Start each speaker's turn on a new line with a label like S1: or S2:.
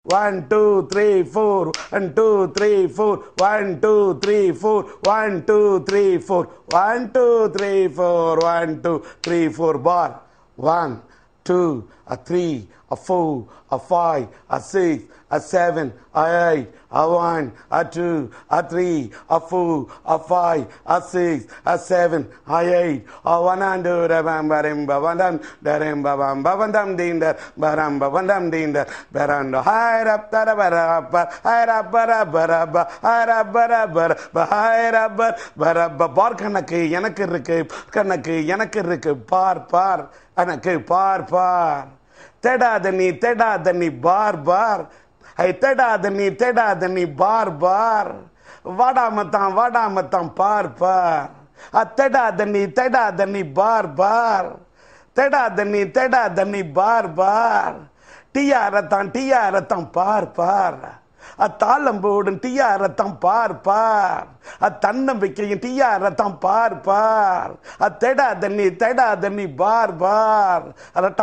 S1: one two three four one two three four one two three four one two three four one two three four one two three four four one two, a three, a four, a five, a six, a seven, a eight, a one, a two, a three, a four, a five, a six, a seven, a eight, a one and two, a bam barim babandam, darim babam babandam dinder, baram babandam dinder, barando, higher up, tada barabba, higher up, barabba, higher up, barabba, higher up, barabba, பார் கணக்கு எனக்கு இருக்கு கணக்கு எனக்கு இருக்கு பார் பார் எனக்கு பார் பார் தேடாத நீ தேடாத நீ பார் பார் ஐ தேடாத நீ தேடாத நீ பார் பார் வாடாமத்தான் வாடாமத்தான் பார் பார் அ தேடாத நீ தேடாத நீ பார் பார் தேடாத நீ தேடாத நீ பார் பார் டியாரத்தான் டியாரத்தான் பார் பார் அத்தாளம்போடும் டியாரத்தான் பார் பார் அத்தன்னம்பிக்கையும் டியாரத்தான் பார் பார் அத்தெடாத நீ தெடாத நீ பார் பார் அத